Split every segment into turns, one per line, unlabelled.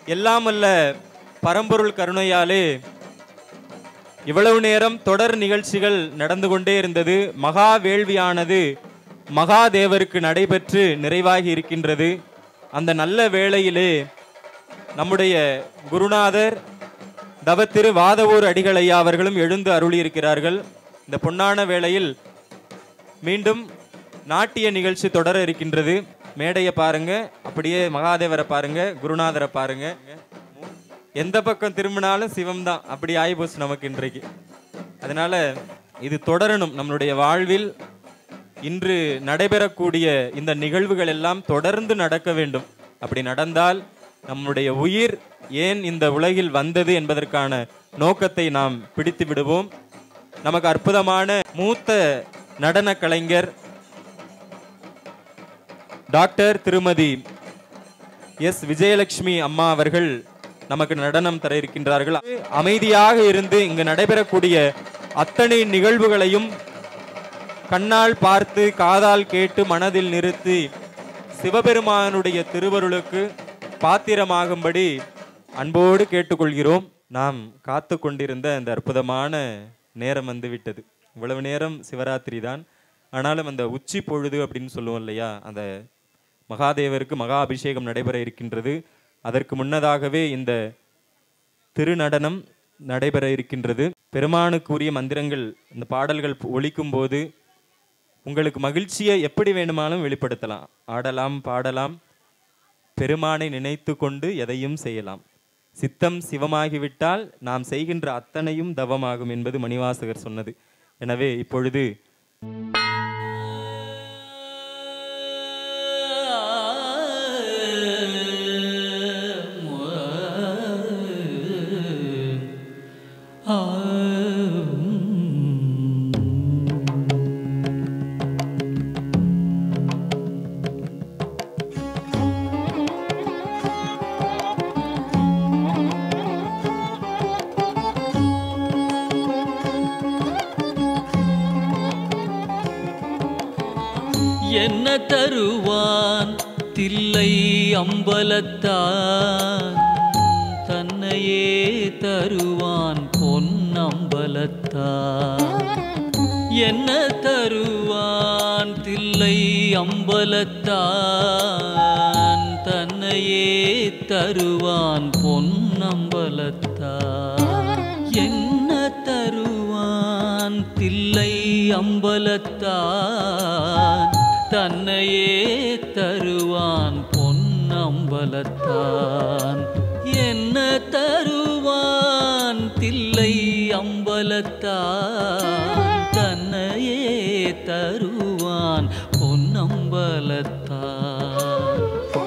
எல்லாம் அல்ல பரம்பொருள் கருணையாலே இவ்வளவு நேரம் தொடர் நிகழ்ச்சிகள் நடந்து கொண்டே இருந்தது மகா வேள்வியானது மகாதேவருக்கு நடைபெற்று நிறைவாகி இருக்கின்றது அந்த நல்ல வேளையிலே நம்முடைய குருநாதர் தவத்திரு வாதவூர் அடிகள் ஐயா அவர்களும் எழுந்து அருளியிருக்கிறார்கள் இந்த பொன்னான வேளையில் மீண்டும் நாட்டிய நிகழ்ச்சி தொடர இருக்கின்றது மேடையை பாருங்க அப்படியே மகாதேவரை பாருங்க குருநாதரை பாருங்க எந்த பக்கம் திரும்பினாலும் சிவம் தான் அப்படி ஆயிப்போச்சு நமக்கு இன்றைக்கு அதனால இது தொடரணும் நம்மளுடைய வாழ்வில் இன்று நடைபெறக்கூடிய இந்த நிகழ்வுகள் எல்லாம் தொடர்ந்து நடக்க வேண்டும் அப்படி நடந்தால் நம்முடைய உயிர் ஏன் இந்த உலகில் வந்தது என்பதற்கான நோக்கத்தை நாம் பிடித்து விடுவோம் நமக்கு அற்புதமான மூத்த நடன கலைஞர் டாக்டர் திருமதி எஸ் விஜயலட்சுமி அம்மா அவர்கள் நமக்கு நடனம் தர இருக்கின்றார்கள் அமைதியாக இருந்து இங்கு நடைபெறக்கூடிய அத்தனை நிகழ்வுகளையும் கண்ணால் பார்த்து காதால் கேட்டு மனதில் நிறுத்தி சிவபெருமானுடைய திருவருளுக்கு பாத்திரமாகும்படி அன்போடு கேட்டுக்கொள்கிறோம் நாம் காத்து கொண்டிருந்த அந்த அற்புதமான நேரம் வந்து விட்டது இவ்வளவு நேரம் சிவராத்திரி தான் ஆனாலும் அந்த உச்சி பொழுது அப்படின்னு சொல்லுவோம் இல்லையா அந்த மகாதேவருக்கு மகா அபிஷேகம் நடைபெற இருக்கின்றது அதற்கு முன்னதாகவே இந்த திருநடனம் நடைபெற இருக்கின்றது பெருமானுக்குரிய மந்திரங்கள் இந்த பாடல்கள் ஒலிக்கும் போது உங்களுக்கு மகிழ்ச்சியை எப்படி வேணுமானாலும் வெளிப்படுத்தலாம் ஆடலாம் பாடலாம் பெருமானை நினைத்து கொண்டு எதையும் செய்யலாம் சித்தம் சிவமாகிவிட்டால் நாம் செய்கின்ற அத்தனையும் தவமாகும் என்பது மணிவாசகர் சொன்னது எனவே இப்பொழுது
என்ன தருவான் தில்லை அம்பலத்தான் தன்னையே தருவான் பொன்னம்பலத்தான் என்ன தருவான் தில்லை அம்பலத்தான் தன்னையே தருவான் பொன்னம்பலத்தான் என்ன தருவான் தில்லை அம்பலத்தான் தன்னையே தருவான் பொன்னம்பலத்தான் என்ன தருவான் தில்லை அம்பலத்தான் தன்னையே தருவான் பொன்னம்பலத்தான்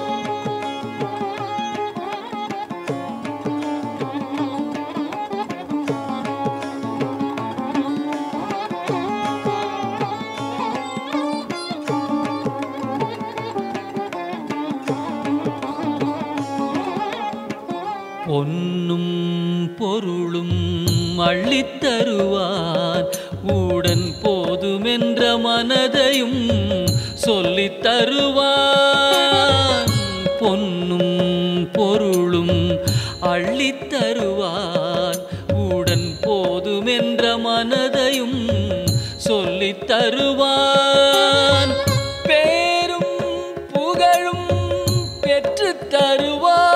பொன்னும் பொருளும் அள்ளித் தருவான் உடன் போதுமென்ற மனதையும் சொல்லித் தருவான் பொன்னும் பொருளும் அள்ளித் தருவான் உடன் போதுமென்ற மனதையும் சொல்லித் தருவான் பேரும் புகழும் பெற்றுத் தருவான்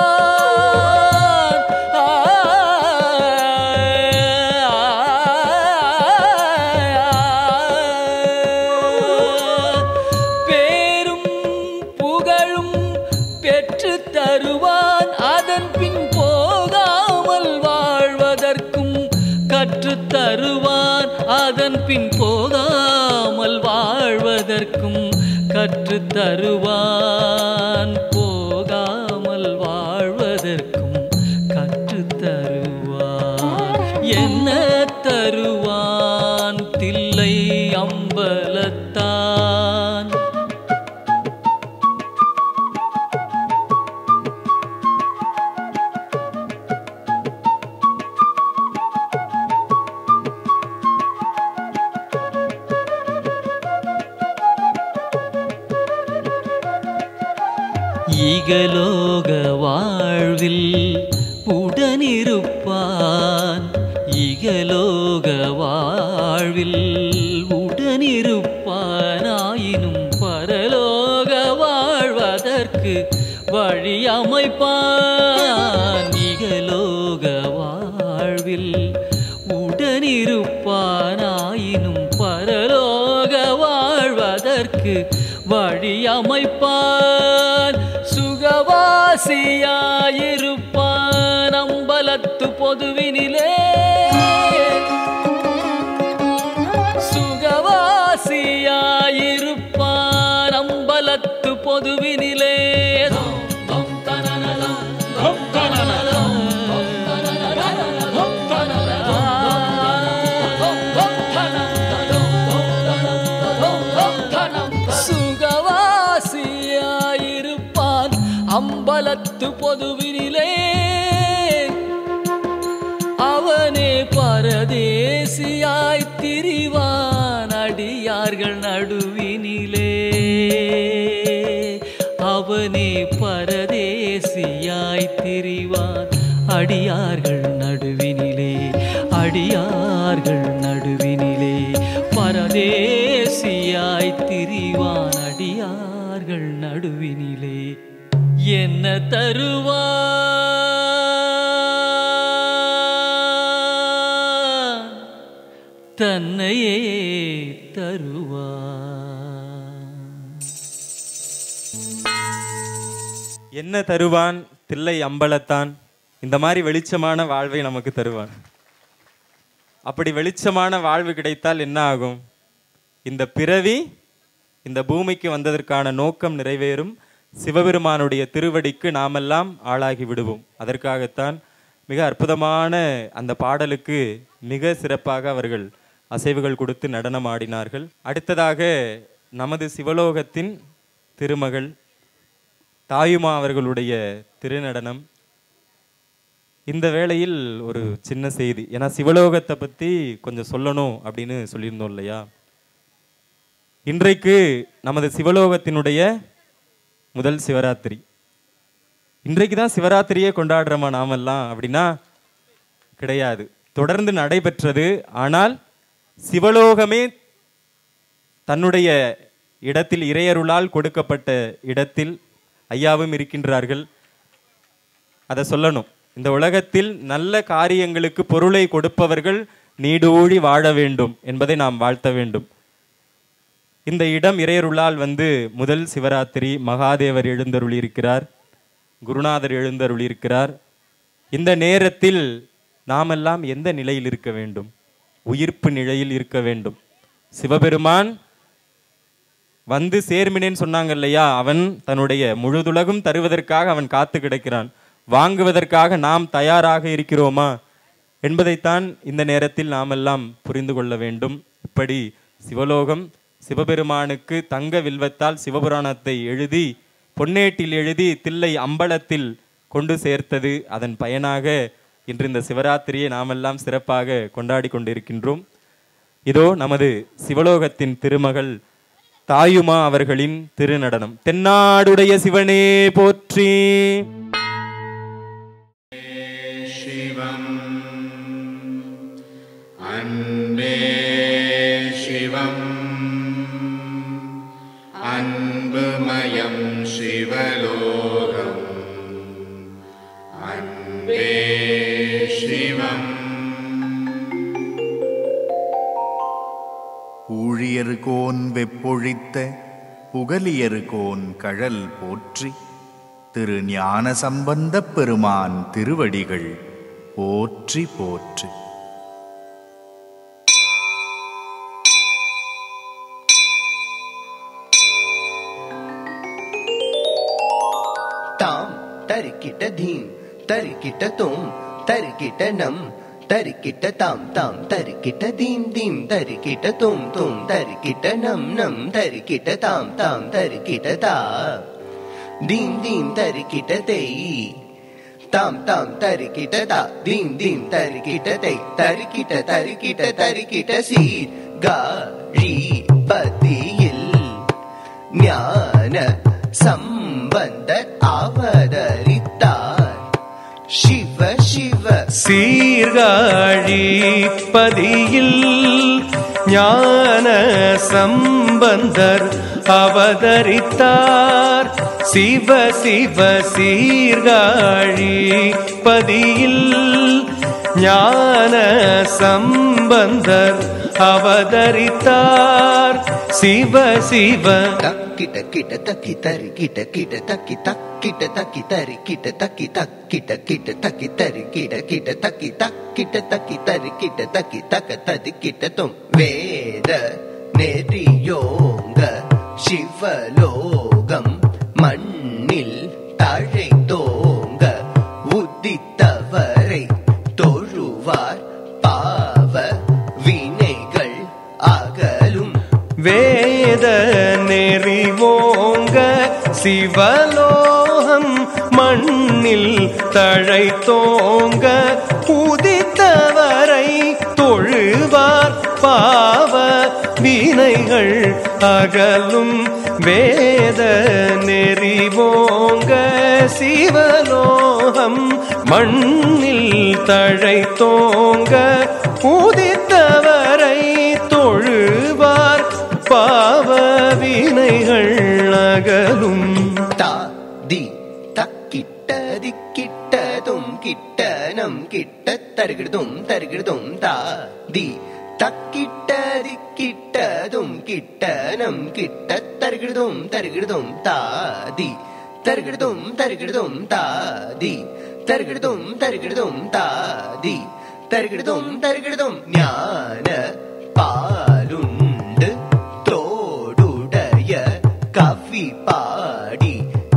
ஆ, பேரும் புகழும் பெற்றுத் தருவான் அதன் பின் போகாமல் வாழ்வதற்கும் கற்றுத் தருவான் அதன் பின் போகாமல் வாழ்வதற்கும் கற்றுத் தருவான் போகாமல் வாழ்வதற்கும் கற்றுத் தருவான் என்ன தருவான் தில்லை அம்பலத்தான் இகலோக வாழ்வில் உடனிருப்பான் இகலோக வாழ்வில் உடனிருப்பானாயினும் பரலோக வாழ்வதற்கு வழி அமைப்பான் இகலோக வாழ்வில் உடனிருப்பானாயினும் பரலோக வாழ்வதற்கு வழி அமைப்பான் சுகவாசியாயிருப்பான் அம்பலத்து பொதுவினிலே சுகவாசியாயிருப்பான் அம்பலத்து பொதுவினிலே தொம் தனனலம், தொம் தனனலம், தொம் தனனலம், தொம் தனனலம், தொம் தனனலம், தொம் தனனலம். சுகவாசியாயிருப்பான் அம்பலத்து பொதுவினிலே அவனே பரதேசியாய் திரிவான் அடியார்கள் நடுவினிலே அவனே பரதேசியாய் திரிவான் அடியார்கள் நடுவினிலே அடியார்கள் நடுவினிலே பரதேசியாய் திரிவான் அடியார்கள் நடுவினிலே என்ன தருவான் தன்னையே தருவான்
என்ன தருவான் தில்லை அம்பலத்தான் இந்த மாதிரி வெளிச்சமான வாழ்வை நமக்கு தருவான் அப்படி வெளிச்சமான வாழ்வு கிடைத்தால் என்ன ஆகும் இந்த பிறவி இந்த பூமிக்கு வந்ததற்கான நோக்கம் நிறைவேறும் சிவபெருமானுடைய திருவடிக்கு நாமெல்லாம் ஆளாகி விடுவோம் அதற்காகத்தான் மிக அற்புதமான அந்த பாடலுக்கு மிக சிறப்பாக அவர்கள் அசைவுகள் கொடுத்து நடனம் ஆடினார்கள் அடுத்ததாக நமது சிவலோகத்தின் திருமகள் தாயுமா அவர்களுடைய திருநடனம் இந்த வேளையில் ஒரு சின்ன செய்தி ஏன்னா சிவலோகத்தை பற்றி கொஞ்சம் சொல்லணும் அப்படின்னு சொல்லியிருந்தோம் இல்லையா இன்றைக்கு நமது சிவலோகத்தினுடைய முதல் சிவராத்திரி இன்றைக்கு தான் சிவராத்திரியே கொண்டாடுறோமா நாமெல்லாம் அப்படின்னா கிடையாது தொடர்ந்து நடைபெற்றது ஆனால் சிவலோகமே தன்னுடைய இடத்தில் இறையருளால் கொடுக்கப்பட்ட இடத்தில் ஐயாவும் இருக்கின்றார்கள் அதை சொல்லணும் இந்த உலகத்தில் நல்ல காரியங்களுக்கு பொருளை கொடுப்பவர்கள் நீடூழி வாழ வேண்டும் என்பதை நாம் வாழ்த்த வேண்டும் இந்த இடம் இறையருளால் வந்து முதல் சிவராத்திரி மகாதேவர் எழுந்தருளி இருக்கிறார் குருநாதர் எழுந்தருளி இருக்கிறார் இந்த நேரத்தில் நாமெல்லாம் எந்த நிலையில் இருக்க வேண்டும் உயிர்ப்பு நிலையில் இருக்க வேண்டும் சிவபெருமான் வந்து சேர்மினேன்னு சொன்னாங்க இல்லையா அவன் தன்னுடைய முழுதுலகும் தருவதற்காக அவன் காத்து கிடக்கிறான் வாங்குவதற்காக நாம் தயாராக இருக்கிறோமா என்பதைத்தான் இந்த நேரத்தில் நாமெல்லாம் புரிந்து கொள்ள வேண்டும் இப்படி சிவலோகம் சிவபெருமானுக்கு தங்க வில்வத்தால் சிவபுராணத்தை எழுதி பொன்னேட்டில் எழுதி தில்லை அம்பலத்தில் கொண்டு சேர்த்தது அதன் பயனாக இன்று இந்த சிவராத்திரியை நாமெல்லாம் சிறப்பாக கொண்டாடி கொண்டிருக்கின்றோம் இதோ நமது சிவலோகத்தின் திருமகள் தாயுமா அவர்களின் திருநடனம் தென்னாடுடைய சிவனே போற்றி
அன்பே சிவம் அன்புமயம் சிவலோகம் அன்பே சிவம்
ஊழியர்கோன் வெப்பொழித்த புகலியர்கோன் கழல் போற்றி திரு ஞான சம்பந்தப் பெருமான் திருவடிகள் போற்றி போற்றி
தாம் தரிக்கிட்ட தீம் தரிக்கிட்ட தோம் தரிக்கிட்ட நம் தரிக்கிட்ட தாம் தாம் தரிக்கிட்ட தீம் தீம் தரிக்கிட்ட தோம் தோம் தரிக்கிட்ட நம் நம் தரிக்கிட்ட தாம் தாம் தரிக்கிட்ட தா தீம் தீம் தரிக்கிட்ட தெய் தாம் தாம் தரிக்கிட்ட தா தீம் தீம் தரிக்கிட்ட தெய் தரிக்கிட்ட தரிக்கிட்ட தரிக்கிட்ட சீர் காழி பதியில் ஞான சம்பந்த ஆவ அவதரித்தார் சிவ சிவ
சீர்காழி பதியில் ஞான சம்பந்தர் அவதரித்தார் சிவ சிவ சீர்காழி பதியில் ஞான சம்பந்தர் அவதரித்தார் சிவ சிவ
தக்கிட்ட கிட்ட தக்கி தரி கிட்ட கிட்ட தக்கி தக்கிட்ட தக்கி தரி கிட்ட தக்கி தக்கிட்ட கிட்ட தக்கி தரி கிட்ட கிட்ட தக்கி தக்கிட்ட தக்கி தரி கிட்ட தக்கி தக்க ததி கிட்ட தும் வேத நெறியோங்க சிவலோகம் மண்ணில் தழைத்தோங்க உதித்தவரை தொழுவார் பாவ வினைகள் அகலும்
வேத நெறிவோங்க சிவலோகம் மண்ணில் தழைத்தோங்க உதித்தவரை தொழுவார் பாவ வினைகள் அகலும் வேத நெறிவோங்க சிவலோகம் மண்ணில் தழைத்தோங்க உதித்தவரை தொழுவார் பாவ வினைகள் அகலும்
தா தி தக்கிட்டதி கிட்டதும் கிட்டனம் கிட்ட தருகிடுதும் தருகிடுதும் தா தி தக்கிட்டதி கிட்டதும் கிட்டனம் கிட்ட தருகிடுதும் தருகிடுதும் தா தி தருகிடுதும் தருகிடுதும் தா தி தருகிடுதும் தருகிடுதும் தா தி தருகிடுதும் தருகிடுதும் ஞான பாலுண்டு தோடுடைய கவி பாடி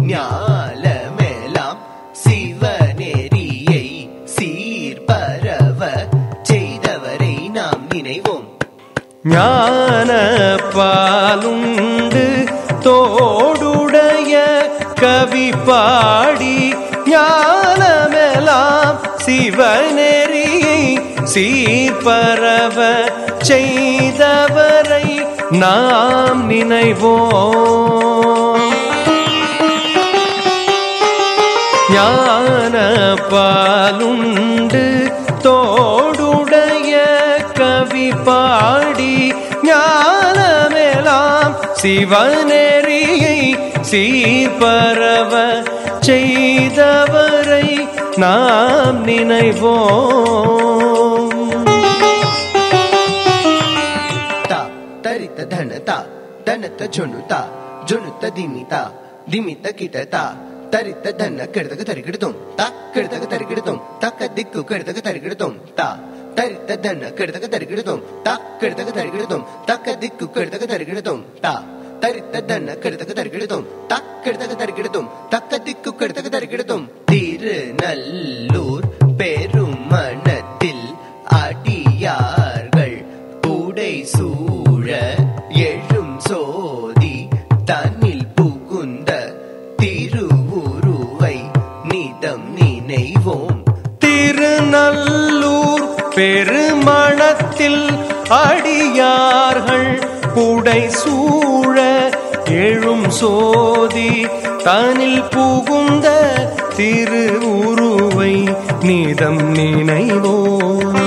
ஞாலமெல்லாம் சிவநெறியை சீர்பரவ செய்தவரை நாம் நினைவோம்
ஞான பாலுண்டு தோடுடைய கவி பாடி ஞானமெல்லாம் சிவநெறியை சீர்பரவ செய்தவரை நாம் நினைவோம் ஞான பாலுண்டு தோடுடைய கவி பாடி ஞானமெல்லாம் சிவநெறியை சீர்பரவ செய்தவரை நாம் நினைவோம்
ತಾ ತರಿತ ಧನತ ಧನತ ಜೊನುತ ಜೊನುತ ದಿಮಿತ ದಿಮಿತ ಕಿಟತ ತರಿತ ಧನ ಕೆಡದಗ ತರಿಗಿಡತುಂ ತ ಕೆಡದಗ ತರಿಗಿಡತುಂ ತಕ್ಕ ದಿಕ್ಕು ಕೆಡದಗ ತರಿಗಿಡತುಂ ತ ತರಿತ ಧನ ಕೆಡದಗ ತರಿಗಿಡತುಂ ತ ಕೆಡದಗ ತರಿಗಿಡತುಂ ತಕ್ಕ ದಿಕ್ಕು ಕೆಡದಗ ತರಿಗಿಡತುಂ ತ தரித்த தன்ன கெடுத்தக தருகிடுதும் தக்கெடுத்தக தருகிடுதும் தக்க திக்கு கெடுத்தக தருகிடுதும் திருநல்லூர் பெருமணத்தில் அடியார்கள் கூடை சூழ எழும் சோதி தன்னில் புகுந்த திருவுருவை நிதம் நினைவோம்
திருநல்லூர் பெருமணத்தில் அடியார்கள் புடை சூழ எழும் சோதி தனில் புகுந்த திரு உருவை நீதம் நினைவோம்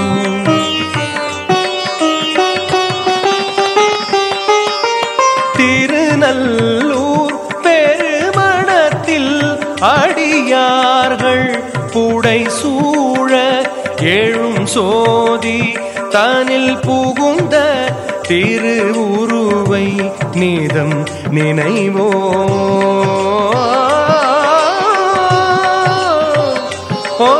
திருநல்லூர் பெருமணத்தில் அடியார்கள் புடை சூழ எழும் சோதி தனில் புகுந்த திரு உருவை நீதம் நினைவோ ஓ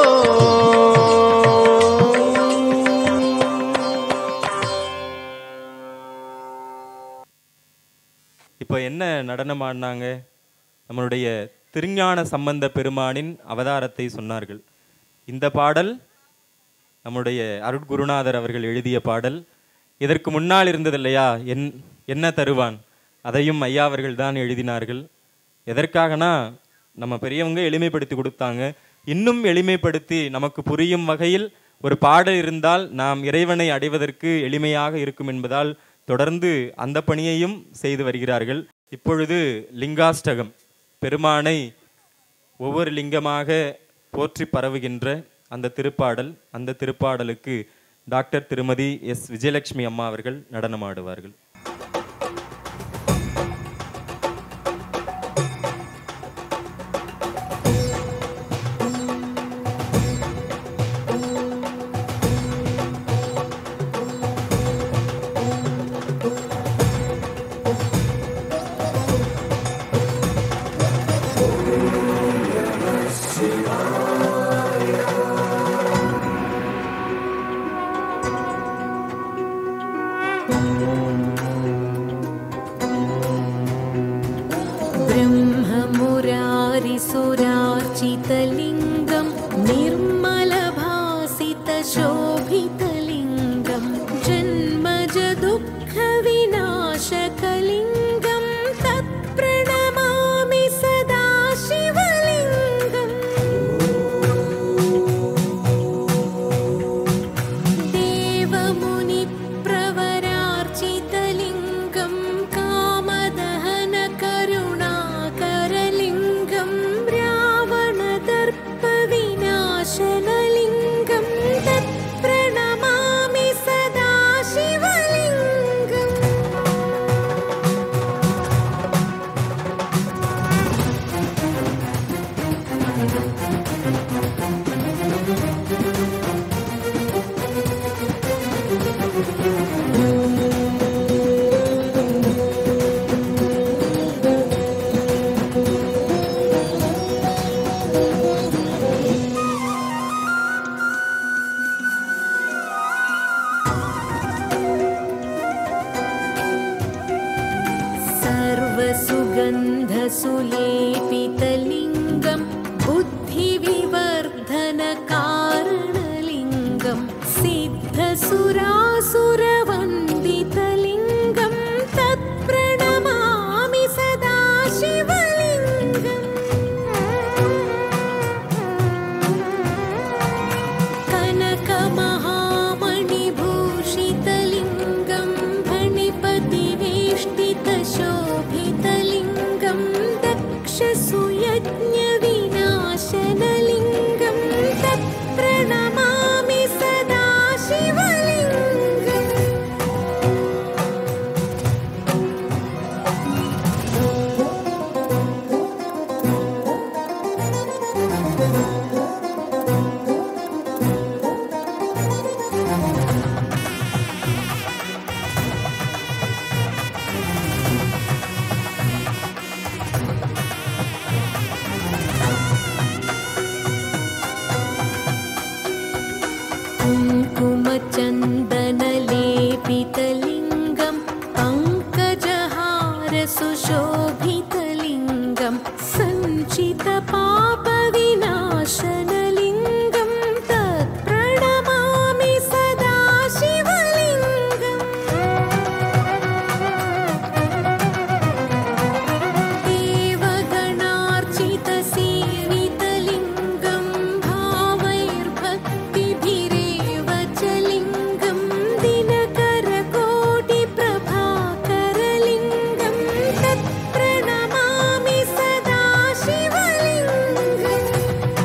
இப்போ என்ன நடனம் ஆடினாங்க நம்மளுடைய திருஞான சம்பந்த பெருமானின் அவதாரத்தை சொன்னார்கள் இந்த பாடல் நம்முடைய அருட்குருநாதர் அவர்கள் எழுதிய பாடல் இதற்கு முன்னால் இருந்தது இல்லையா என் என்ன தருவான் அதையும் ஐயா அவர்கள் தான் எழுதினார்கள் எதற்காகனா நம்ம பெரியவங்க எளிமைப்படுத்தி கொடுத்தாங்க இன்னும் எளிமைப்படுத்தி நமக்கு புரியும் வகையில் ஒரு பாடல் இருந்தால் நாம் இறைவனை அடைவதற்கு எளிமையாக இருக்கும் என்பதால் தொடர்ந்து அந்த பணியையும் செய்து வருகிறார்கள் இப்பொழுது லிங்காஷ்டகம் பெருமானை ஒவ்வொரு லிங்கமாக போற்றி பரவுகின்ற அந்த திருப்பாடல் அந்த திருப்பாடலுக்கு டாக்டர் திருமதி எஸ் விஜயலட்சுமி அம்மா அவர்கள் நடனமாடுவார்கள்
ब्रह्ममुरारिसुरार्चितलिङ्गं निर्मलभासितशोभितलिङ्गं जन्मजदुःखविनाशकलिङ्गं तत्प्रणमामि सदा शिवलिङ्गम् देवमुनिप्रवरार्चितलिङ्गं कामदहनकरुणाकरलिङ्गं रावणदर्पविनाशनलिङ्गं तत्प्रणमामि सदा शिवलिङ्गम् सर्वसुगन्धसुलेपितलिङ्गं बुद्धिविवर्धनकारणलिङ्गं सिद्धसुरासुरवन्दितलिङ्गं तत्प्रणमामि सदा कनकमहामणिभूषितलिङ्गं फणिपतिवेष्टितशोभितलिङ्गं दक्षसुयज्ञविनाशनलिङ्गं तत्प्रणमामि सदा शिवलिङ्गम् कुङ्कुमचन्दनलेपितलिङ्गं पङ्कजहारसुशोभितलिङ्गं सञ्चितपापविनाशनलिङ्गं तत्प्रणमामि सदा देवगणार्चितसेवितलिङ्गं भावैर्भक्तिभिरेव च लिङ्गं दिनकरकोटिप्रभाकरलिङ्गं तत्प्रणमामि सदा शिवलिङ्गम्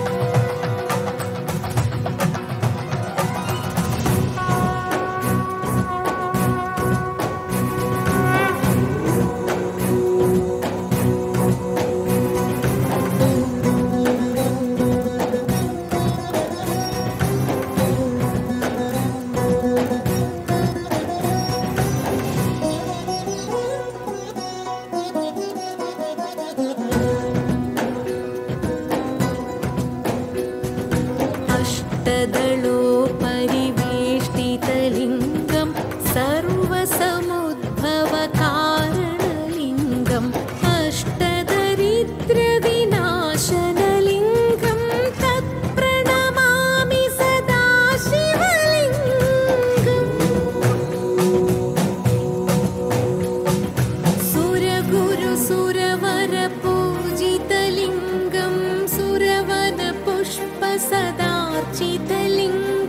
अष्टदलोपरिवेष्टितलिङ्गं सर्वसमुद्भवकारणलिङ्गम् अष्टदरिद्रविनाशनलिङ्गं तत्प्रणमामि सदा सुरगुरुसुरवरपूजितलिङ्गं सुरवनपुष्पसदार्चितलिङ्गम्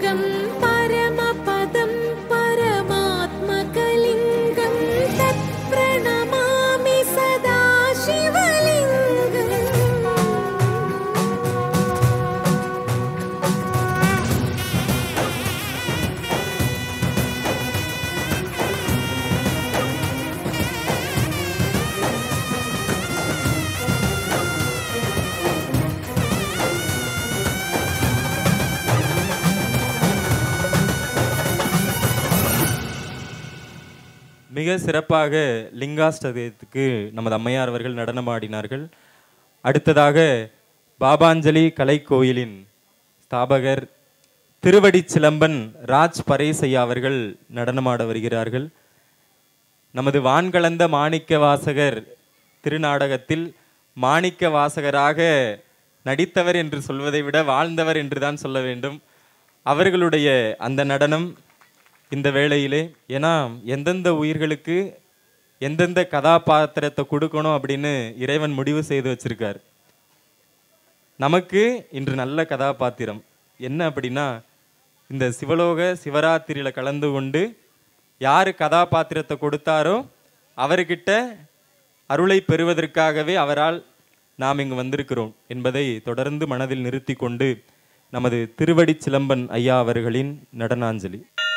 மிக சிறப்பாக லிங்காஷ்டகத்துக்கு நமது அம்மையார் அவர்கள் நடனமாடினார்கள் அடுத்ததாக பாபாஞ்சலி கலைக்கோயிலின் ஸ்தாபகர் திருவடி சிலம்பன் ராஜ் பரேசையா அவர்கள் நடனமாட வருகிறார்கள் நமது வான்கலந்த மாணிக்க வாசகர் திருநாடகத்தில் மாணிக்க வாசகராக நடித்தவர் என்று சொல்வதை விட வாழ்ந்தவர் என்று தான் சொல்ல வேண்டும் அவர்களுடைய அந்த நடனம் இந்த வேளையிலே ஏன்னா எந்தெந்த உயிர்களுக்கு எந்தெந்த கதாபாத்திரத்தை கொடுக்கணும் அப்படின்னு இறைவன் முடிவு செய்து வச்சிருக்கார் நமக்கு இன்று நல்ல கதாபாத்திரம் என்ன அப்படின்னா இந்த சிவலோக சிவராத்திரியில கலந்து கொண்டு யாரு கதாபாத்திரத்தை கொடுத்தாரோ அவர்கிட்ட அருளை பெறுவதற்காகவே அவரால் நாம் இங்கு வந்திருக்கிறோம் என்பதை தொடர்ந்து மனதில் நிறுத்தி கொண்டு நமது திருவடி சிலம்பன் ஐயா அவர்களின் நடனாஞ்சலி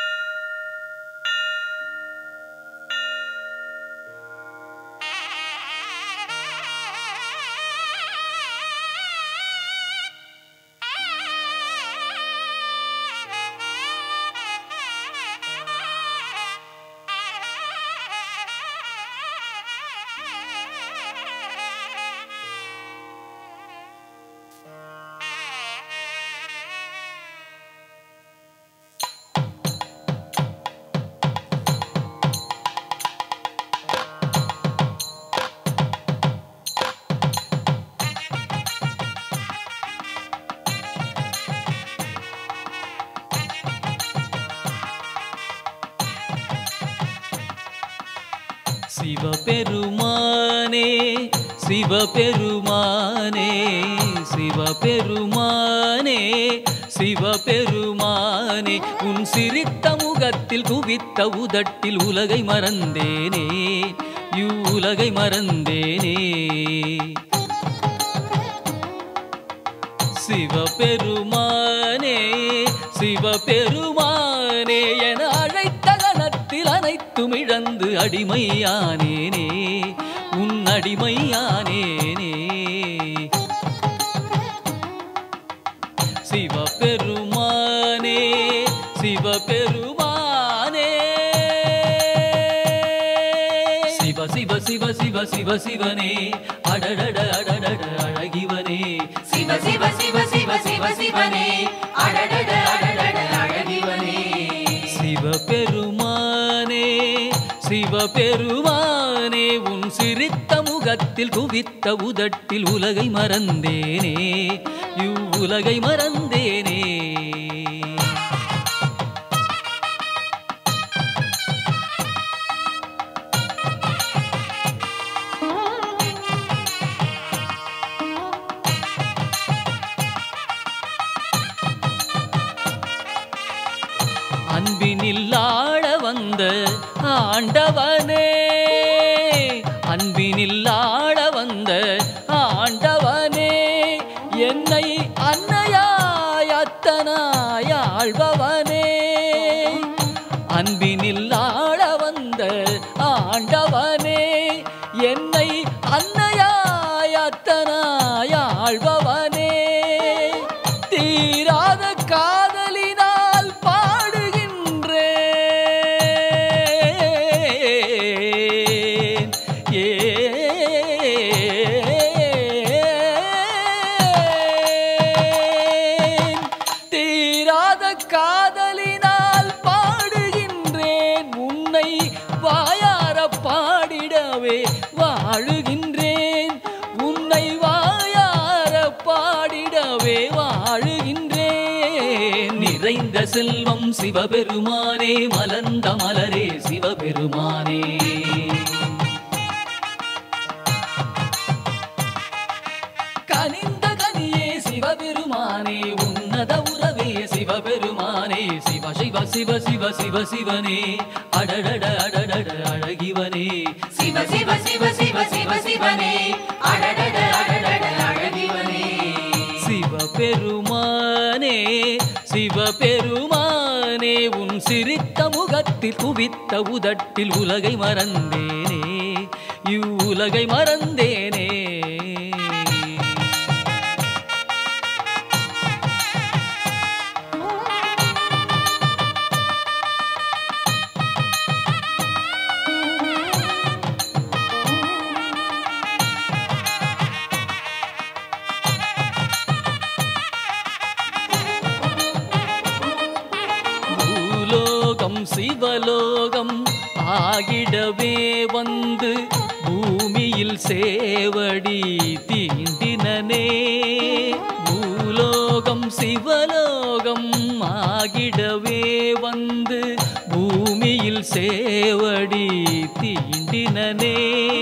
சிவபெருமானே சிவபெருமானே சிவபெருமானே சிவபெருமானே உன் சிரித்த முகத்தில் குவித்த உதட்டில் உலகை மறந்தேனே உலகை மறந்தேனே சிவபெருமானே சிவபெருமானே என அழைத்த கணத்தில் அனைத்தும் இழந்து அடிமையானேனே உன் அடிமையானேனே சிவபெருமானே சிவபெருமானே சிவ சிவ சிவ சிவ சிவ சிவனே அடடட அடடட அழகிவனே
சிவ சிவ சிவ சிவ சிவ சிவனே அடடட அடடட அழகிவனே
சிவபெருமானே சிவபெருமானே உன் சிரித்த முகத்தில் குவித்த உதட்டில் உலகை மறந்தேனே இவ்வுலகை மறந்தேனே அன்பினில் ஆள வந்த ஆண்டவனே அன்பினில் ஆள வந்த ஆண்டவனே என்னை அன்னையாய் அத்தனாய் ஆள்பவனே அன்பினில் ஆள வந்த ஆண்டவனே என்னை அன்னையாய் அத்தனாய் ஆள்பவனே தீராத காதலினால் பாடுகின்றேன் ஏன் தீராத காதலினால் பாடுகின்றேன் உன்னை வாயார பாடிடவே வாழுகின்றேன் உன்னை வாயார பாடிடவே வாழுகின்றேன் நிறைந்த செல்வம் சிவபெருமானே மலர்ந்த மலரே சிவபெருமானே கனிந்த கனியே சிவபெருமானே உன்னத உறவே சிவபெருமானே சிவ சிவ சிவ சிவ சிவ சிவனே அடடட அடடட அழகிவனே
சிவ சிவ சிவ சிவ சிவ சிவனே அடடட அடடட அழகிவனே
சிவபெருமானே சிவபெருமானே உன் சிரித்த முகத்தில் குவித்த உதட்டில் உலகை மறந்தேனே இவ்வுலகை மறந்தேனே சிவலோகம் ஆகிடவே வந்து பூமியில் சேவடி தீண்டினனே பூலோகம் சிவலோகம் ஆகிடவே வந்து பூமியில் சேவடி தீண்டினனே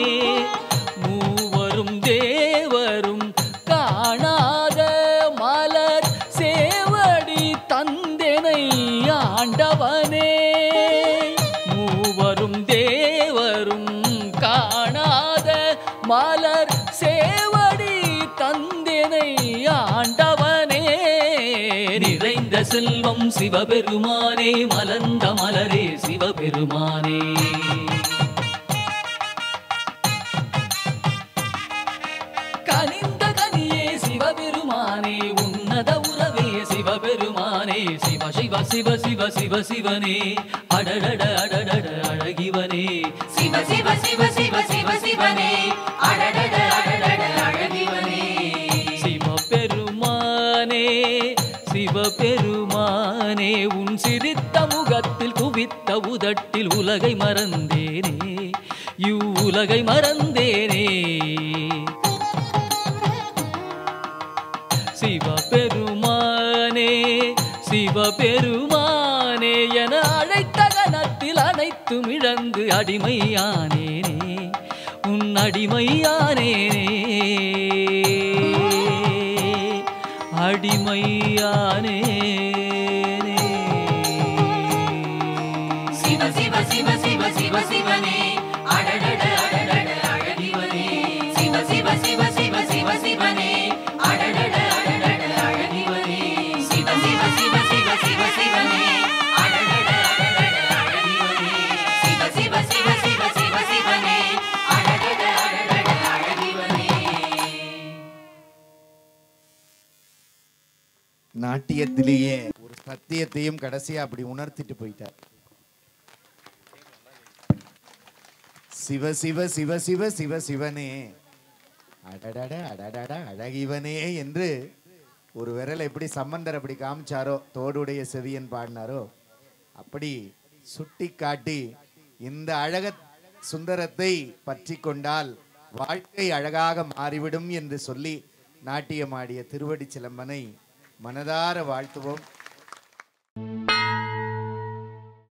மூவரும் தேவரும் காணாத மலர் சேவடி தந்தெனை ஆண்டவனே மூவரும் தேவரும் காணாத மலர் சேவடி தந்தெனை ஆண்டவனே நிறைந்த செல்வம் சிவபெருமானே மலர்ந்த மலரே சிவபெருமானே கனிந்த கனியே சிவபெருமானே உன்னத உறவே சிவபெருமானே சிவ சிவ சிவ சிவ சிவ சிவனே அடடட அடடட அழகிவனே
சிவ சிவ சிவ சிவ சிவ சிவனே அடடட அடடட அழகிவனே
சிவபெருமானே சிவபெருமானே உன் சிரித்த முகத்தில் குவித்த உதட்டில் உலகை மறந்தேனே இவ்வுலகை மறந்தேனே சிவபெருமானே சிவபெருமானே என அழைத்த கணத்தில் அனைத்தும் இழந்து அடிமையானேனே உன் அடிமையானேனே அடிமையானேனே
சிவ சிவ சிவ சிவ சிவ சிவனே அடடட அடடட அழகிவனே சிவ சிவ சிவ சிவ சிவ சிவனே அடடட அடடட அழகிவனே சிவ சிவ சிவ சிவ சிவ சிவனே அடடட அடடட அழகிவனே சிவ சிவ சிவ சிவ சிவ சிவனே அடடட அடடட அழகிவனே
நாட்டியத்திலேயே ஒரு சத்தியத்தையும் கடைசியா அப்படி உணர்த்திட்டு போயிட்டார் சிவ சிவ சிவ சிவ சிவ சிவனே அடடட அடடட அழகிவனே என்று ஒரு விரல் எப்படி சம்பந்தர் அப்படி காமிச்சாரோ தோடுடைய செவியன் பாடினாரோ அப்படி சுட்டி காட்டி இந்த அழக சுந்தரத்தை பற்றி கொண்டால் வாழ்க்கை அழகாக மாறிவிடும் என்று சொல்லி நாட்டியமாடிய திருவடி சிலம்பனை மனதார வாழ்த்துவோம்